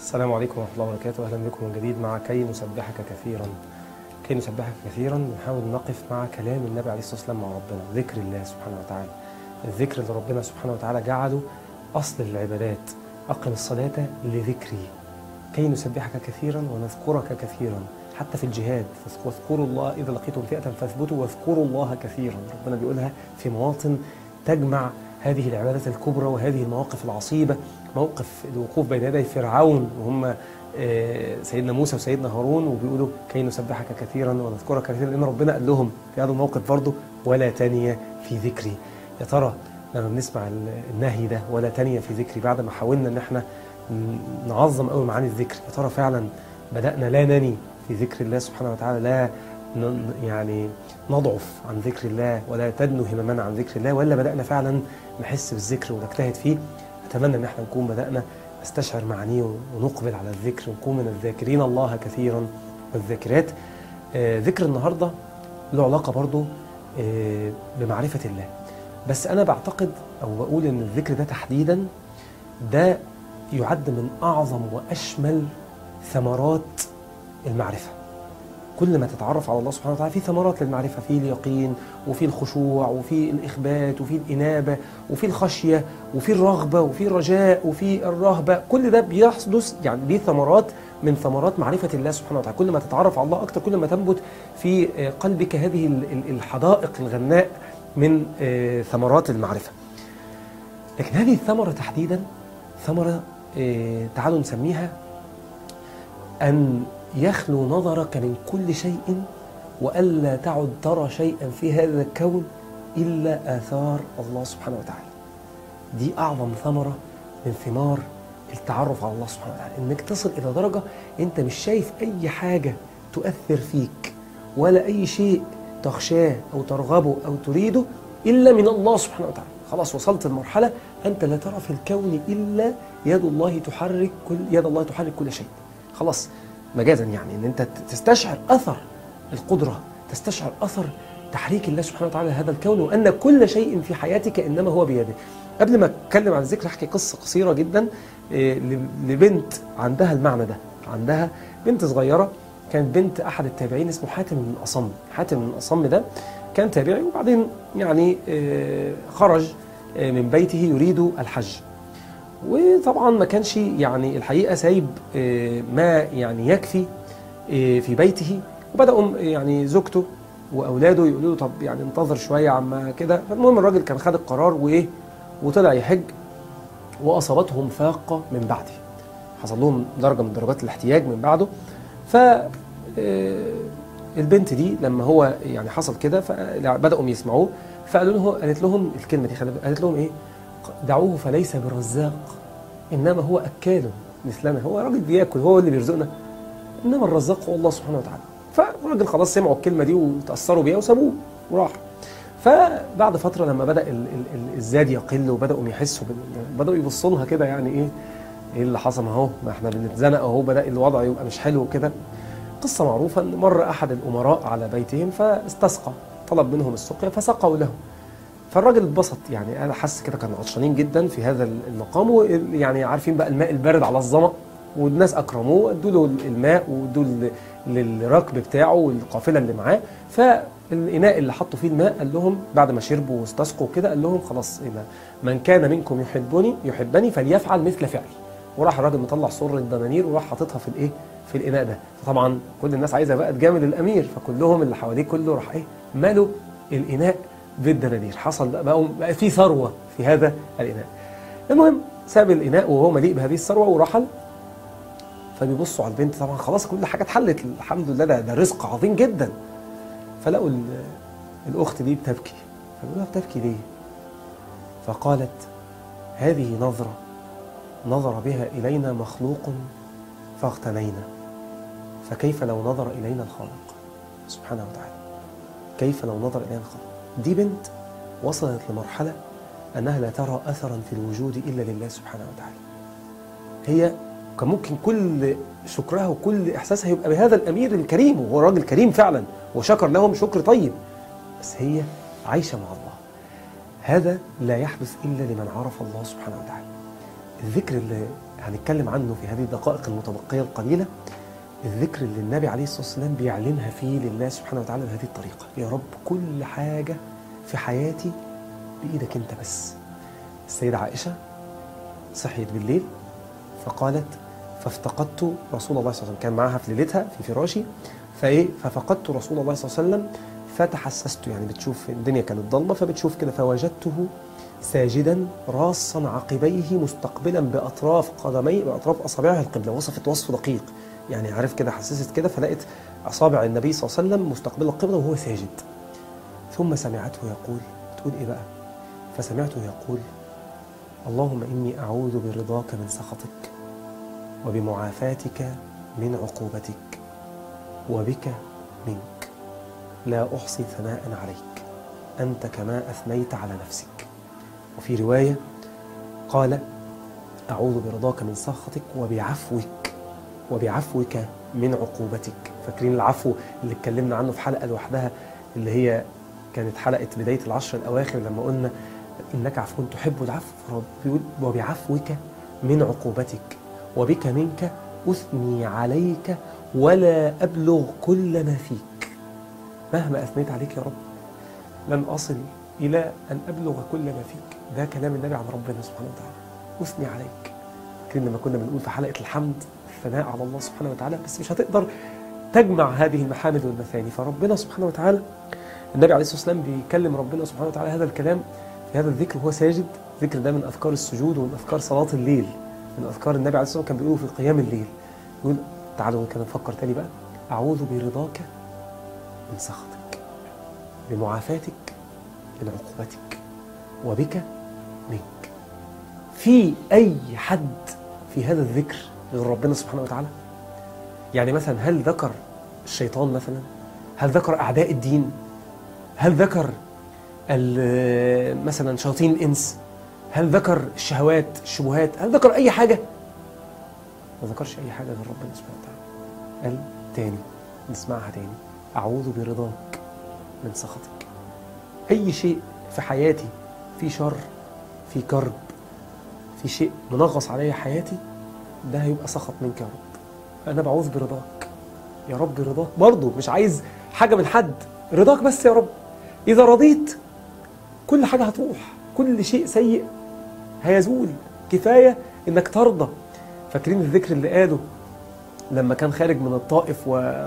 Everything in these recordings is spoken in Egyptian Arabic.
السلام عليكم ورحمة الله وبركاته أهلا بكم من جديد مع كي نسبحك كثيرا كي نسبحك كثيرا بنحاول نقف مع كلام النبي عليه الصلاة والسلام مع ربنا ذكر الله سبحانه وتعالى الذكر اللي ربنا سبحانه وتعالى جعله أصل العبادات أقم الصلاة لذكري كي نسبحك كثيرا ونذكرك كثيرا حتى في الجهاد واذكروا الله إذا لقيتم فئة فاثبتوا واذكروا الله كثيرا ربنا بيقولها في مواطن تجمع هذه العبادات الكبرى وهذه المواقف العصيبة موقف الوقوف بين يدي فرعون وهم سيدنا موسى وسيدنا هارون وبيقولوا كي نسبحك كثيرا ونذكرك كثيرا لأن ربنا قال لهم في هذا الموقف برضه ولا تانية في ذكري يا ترى لما بنسمع النهي ده ولا تانية في ذكري بعد ما حاولنا ان احنا نعظم قوي معاني الذكر يا ترى فعلا بدأنا لا نني في ذكر الله سبحانه وتعالى لا يعني نضعف عن ذكر الله ولا تدنو هممنا عن ذكر الله ولا بدأنا فعلا نحس بالذكر ونجتهد فيه أتمنى أن احنا نكون بدأنا نستشعر معانيه ونقبل على الذكر ونكون من الذاكرين الله كثيرا والذاكرات آه ذكر النهاردة له علاقة برضه آه بمعرفة الله بس أنا بعتقد أو بقول أن الذكر ده تحديدا ده يعد من أعظم وأشمل ثمرات المعرفة كل ما تتعرف على الله سبحانه وتعالى في ثمرات للمعرفة في اليقين وفي الخشوع وفي الإخبات وفي الإنابة وفي الخشية وفي الرغبة وفي الرجاء وفي الرهبة كل ده بيحدث يعني دي ثمرات من ثمرات معرفة الله سبحانه وتعالى كل ما تتعرف على الله أكثر كل ما تنبت في قلبك هذه الحدائق الغناء من ثمرات المعرفة لكن هذه الثمرة تحديدا ثمرة تعالوا نسميها أن يخلو نظرك من كل شيء وألا تعد ترى شيئا في هذا الكون إلا آثار الله سبحانه وتعالى دي أعظم ثمرة من ثمار التعرف على الله سبحانه وتعالى إنك تصل إلى درجة أنت مش شايف أي حاجة تؤثر فيك ولا أي شيء تخشاه أو ترغبه أو تريده إلا من الله سبحانه وتعالى خلاص وصلت لمرحلة أنت لا ترى في الكون إلا يد الله تحرك كل يد الله تحرك كل شيء خلاص مجازا يعني ان انت تستشعر اثر القدره تستشعر اثر تحريك الله سبحانه وتعالى هذا الكون وان كل شيء في حياتك انما هو بيده قبل ما اتكلم عن الذكر احكي قصه قصيره جدا لبنت عندها المعنى ده عندها بنت صغيره كانت بنت احد التابعين اسمه حاتم بن اصم حاتم بن اصم ده كان تابعي وبعدين يعني خرج من بيته يريد الحج وطبعا ما كانش يعني الحقيقه سايب ما يعني يكفي في بيته وبداوا يعني زوجته واولاده يقولوا له طب يعني انتظر شويه عما كده فالمهم الراجل كان خد القرار وايه وطلع يحج واصابتهم فاقه من بعده حصل لهم درجه من درجات الاحتياج من بعده ف البنت دي لما هو يعني حصل كده فبداوا يسمعوه فقالوا له قالت لهم الكلمه دي قالت لهم ايه دعوه فليس برزاق انما هو اكال مثلنا هو راجل بياكل هو اللي بيرزقنا انما الرزاق هو الله سبحانه وتعالى فالراجل خلاص سمعوا الكلمه دي وتاثروا بيها وسابوه وراح فبعد فتره لما بدا ال ال الزاد يقل وبداوا يحسوا بداوا يبصوا لها كده يعني ايه ايه اللي حصل اهو ما احنا بنتزنق اهو بدا الوضع يبقى مش حلو كده قصه معروفه ان مر احد الامراء على بيتهم فاستسقى طلب منهم السقيا فسقوا له فالراجل اتبسط يعني انا حس كده كانوا عطشانين جدا في هذا المقام ويعني عارفين بقى الماء البارد على الظما والناس اكرموه ادوا له الماء وادوا للركب بتاعه والقافله اللي معاه فالاناء اللي حطوا فيه الماء قال لهم بعد ما شربوا واستسقوا كده قال لهم خلاص من كان منكم يحبني يحبني فليفعل مثل فعلي وراح الراجل مطلع سر الدنانير وراح حاططها في الايه في الاناء ده طبعا كل الناس عايزه بقى تجامل الامير فكلهم اللي حواليه كله راح ايه مالوا الاناء بالدنانير حصل بقى, بقى, بقى في ثروة في هذا الإناء المهم ساب الإناء وهو مليء بهذه الثروة ورحل فبيبصوا على البنت طبعا خلاص كل حاجة اتحلت الحمد لله ده, ده رزق عظيم جدا فلقوا الأخت دي بتبكي فقالوا لها بتبكي ليه فقالت هذه نظرة نظر بها إلينا مخلوق فاغتنينا فكيف لو نظر إلينا الخالق سبحانه وتعالى كيف لو نظر إلينا الخالق دي بنت وصلت لمرحلة أنها لا ترى أثرا في الوجود إلا لله سبحانه وتعالى هي كان ممكن كل شكرها وكل إحساسها يبقى بهذا الأمير الكريم وهو راجل كريم فعلا وشكر لهم شكر طيب بس هي عايشة مع الله هذا لا يحدث إلا لمن عرف الله سبحانه وتعالى الذكر اللي هنتكلم عنه في هذه الدقائق المتبقية القليلة الذكر اللي النبي عليه الصلاة والسلام بيعلنها فيه لله سبحانه وتعالى بهذه الطريقة يا رب كل حاجة في حياتي بإيدك أنت بس السيدة عائشة صحيت بالليل فقالت فافتقدت رسول الله صلى الله عليه وسلم كان معها في ليلتها في فراشي فايه ففقدت رسول الله صلى الله عليه وسلم فتحسست يعني بتشوف الدنيا كانت ضلمه فبتشوف كده فوجدته ساجدا راصا عقبيه مستقبلا باطراف قدميه باطراف اصابعه القبله وصفت وصف دقيق يعني عارف كده حسست كده فلقيت اصابع النبي صلى الله عليه وسلم مستقبله القبله وهو ساجد ثم سمعته يقول تقول ايه بقى فسمعته يقول اللهم اني اعوذ برضاك من سخطك وبمعافاتك من عقوبتك وبك منك لا احصي ثناء عليك انت كما اثنيت على نفسك وفي روايه قال اعوذ برضاك من سخطك وبعفوك وبعفوك من عقوبتك فاكرين العفو اللي اتكلمنا عنه في حلقه لوحدها اللي هي كانت حلقه بدايه العشر الاواخر لما قلنا انك عفو تحب العفو فرب بيقول وبعفوك من عقوبتك وبك منك اثني عليك ولا ابلغ كل ما فيك مهما اثنيت عليك يا رب لن اصل الى ان ابلغ كل ما فيك ده كلام النبي عن ربنا سبحانه وتعالى اثني عليك فاكرين لما كنا بنقول في حلقه الحمد الثناء على الله سبحانه وتعالى بس مش هتقدر تجمع هذه المحامد والمثاني فربنا سبحانه وتعالى النبي عليه الصلاه والسلام بيكلم ربنا سبحانه وتعالى هذا الكلام في هذا الذكر وهو ساجد الذكر ده من اذكار السجود ومن اذكار صلاه الليل من اذكار النبي عليه الصلاه والسلام كان بيقوله في قيام الليل يقول تعالوا كده نفكر تاني بقى اعوذ برضاك من سخطك بمعافاتك من عقوبتك وبك منك في اي حد في هذا الذكر غير ربنا سبحانه وتعالى يعني مثلا هل ذكر الشيطان مثلا هل ذكر اعداء الدين هل ذكر مثلا شياطين الانس هل ذكر الشهوات الشبهات هل ذكر اي حاجه ما ذكرش اي حاجه غير ربنا سبحانه وتعالى قال تاني نسمعها تاني اعوذ برضاك من سخطك اي شيء في حياتي في شر في كرب في شيء منغص عليا حياتي ده هيبقى سخط منك يا رب انا بعوذ برضاك يا رب رضاك برضه مش عايز حاجه من حد رضاك بس يا رب اذا رضيت كل حاجه هتروح كل شيء سيء هيزول كفايه انك ترضى فاكرين الذكر اللي قاله لما كان خارج من الطائف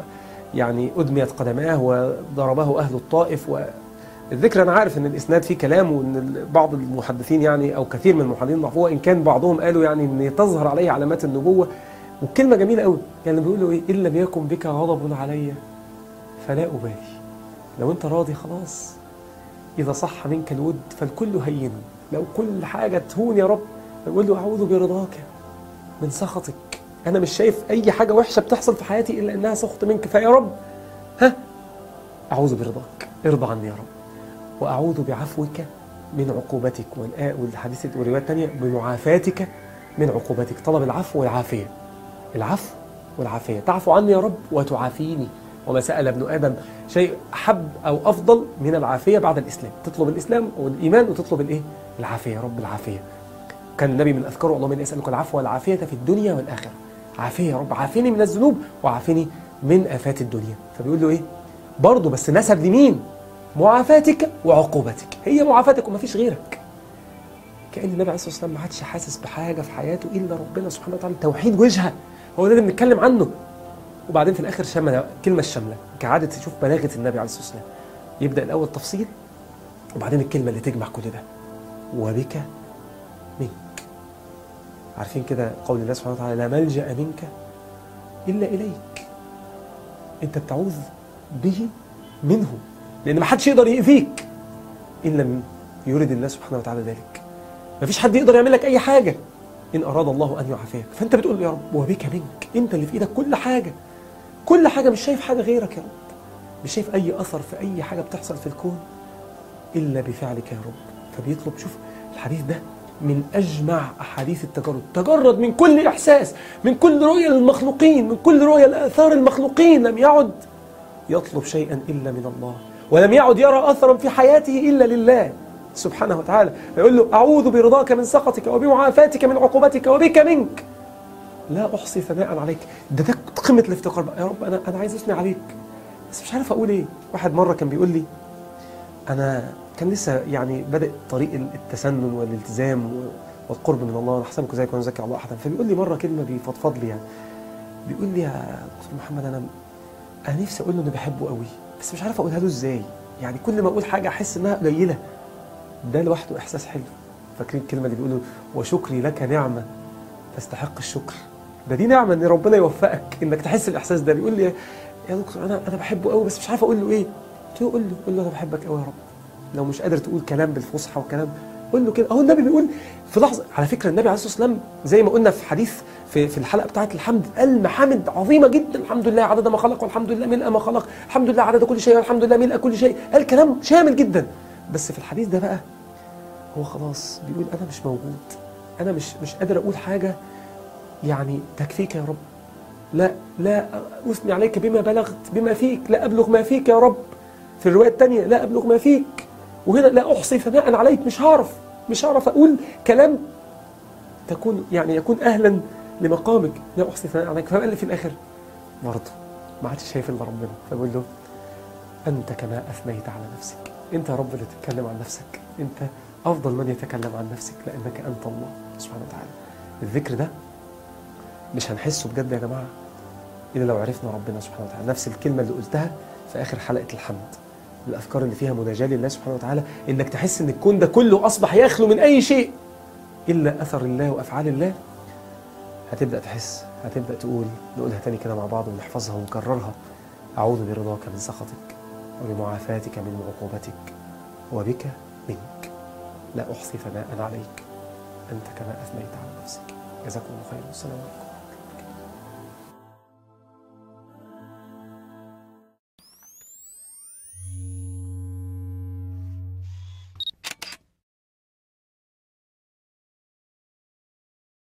ويعني أدميت قدماه وضربه أهل الطائف والذكر أنا عارف إن الإسناد فيه كلام وإن بعض المحدثين يعني أو كثير من المحدثين ضعفوه إن كان بعضهم قالوا يعني إن تظهر عليه علامات النبوة والكلمة جميلة قوي يعني بيقولوا إيه إن لم يكن بك غضب علي فلا أبالي لو أنت راضي خلاص إذا صح منك الود فالكل هين لو كل حاجة تهون يا رب أقول له أعوذ برضاك من سخطك انا مش شايف اي حاجه وحشه بتحصل في حياتي الا انها سخط منك فيا رب ها اعوذ برضاك ارضى عني يا رب واعوذ بعفوك من عقوبتك والحديث والروايه الثانيه بمعافاتك من عقوبتك طلب العفو والعافيه العفو والعافيه تعفو عني يا رب وتعافيني وما سأل ابن آدم شيء أحب أو أفضل من العافية بعد الإسلام تطلب الإسلام والإيمان وتطلب الإيه؟ العافية يا رب العافية كان النبي من اذكاره اللهم اني اسالك العفو والعافيه في الدنيا والاخره عافيه يا رب عافيني من الذنوب وعافيني من افات الدنيا فبيقول له ايه برضه بس نسب لمين معافاتك وعقوبتك هي معافاتك وما فيش غيرك كان النبي عليه الصلاه والسلام ما عادش حاسس بحاجه في حياته الا ربنا سبحانه وتعالى توحيد وجهه هو ده اللي بنتكلم عنه وبعدين في الاخر شمل الكلمه الشامله كعاده تشوف بلاغه النبي عليه الصلاه والسلام يبدا الاول تفصيل وبعدين الكلمه اللي تجمع كل ده وبك منك عارفين كده قول الله سبحانه وتعالى لا ملجأ منك إلا إليك أنت بتعوذ به منه لأن ما حدش يقدر يأذيك إن لم يرد الله سبحانه وتعالى ذلك ما فيش حد يقدر يعمل لك أي حاجة إن أراد الله أن يعافيك فأنت بتقول يا رب وبك منك أنت اللي في إيدك كل حاجة كل حاجة مش شايف حاجة غيرك يا رب مش شايف أي أثر في أي حاجة بتحصل في الكون إلا بفعلك يا رب فبيطلب شوف الحديث ده من أجمع أحاديث التجرد تجرد من كل إحساس من كل رؤية للمخلوقين من كل رؤية لآثار المخلوقين لم يعد يطلب شيئا إلا من الله ولم يعد يرى أثرا في حياته إلا لله سبحانه وتعالى يقول له أعوذ برضاك من سخطك وبمعافاتك من عقوبتك وبك منك لا أحصي ثناء عليك ده ده قمة الافتقار بقى يا رب أنا أنا عايز أثني عليك بس مش عارف أقول إيه واحد مرة كان بيقول لي أنا كان لسه يعني بادئ طريق التسنن والالتزام والقرب من الله أحسنكم زيكم ونزكي الله أحدا فبيقول لي مرة كلمة بيفضفض لي يعني بيقول لي يا دكتور محمد أنا أنا نفسي أقول له إني بحبه قوي بس مش عارف أقولها له إزاي يعني كل ما أقول حاجة أحس إنها قليلة ده لوحده إحساس حلو فاكرين الكلمة اللي بيقولوا وشكري لك نعمة تستحق الشكر ده دي نعمة إن ربنا يوفقك إنك تحس الإحساس ده بيقول لي يا دكتور أنا أنا بحبه قوي بس مش عارف أقول له إيه قلت له قول له قول له أنا بحبك قوي يا رب لو مش قادر تقول كلام بالفصحى وكلام قول له كده اهو النبي بيقول في لحظه على فكره النبي عليه الصلاه والسلام زي ما قلنا في حديث في في الحلقه بتاعه الحمد قال محامد عظيمه جدا الحمد لله عدد ما خلق والحمد لله ملء ما خلق الحمد لله عدد كل شيء والحمد لله ملء كل شيء قال كلام شامل جدا بس في الحديث ده بقى هو خلاص بيقول انا مش موجود انا مش مش قادر اقول حاجه يعني تكفيك يا رب لا لا اثني عليك بما بلغت بما فيك لا ابلغ ما فيك يا رب في الروايه الثانيه لا ابلغ ما فيك وهنا لا احصي ثناء عليك مش هعرف مش هعرف اقول كلام تكون يعني يكون اهلا لمقامك لا احصي ثناء عليك فقال لي في الاخر برضه ما عادش شايف الا ربنا فبقول له انت كما اثنيت على نفسك انت يا رب اللي تتكلم عن نفسك انت افضل من يتكلم عن نفسك لانك انت الله سبحانه وتعالى الذكر ده مش هنحسه بجد يا جماعه الا لو عرفنا ربنا سبحانه وتعالى نفس الكلمه اللي قلتها في اخر حلقه الحمد الافكار اللي فيها مناجاه لله سبحانه وتعالى انك تحس ان الكون ده كله اصبح يخلو من اي شيء الا اثر الله وافعال الله هتبدا تحس هتبدا تقول نقولها تاني كده مع بعض ونحفظها ونكررها اعوذ برضاك من سخطك وبمعافاتك من عقوبتك وبك منك لا احصي ثناء عليك انت كما اثنيت على نفسك جزاكم الله خيرا والسلام عليكم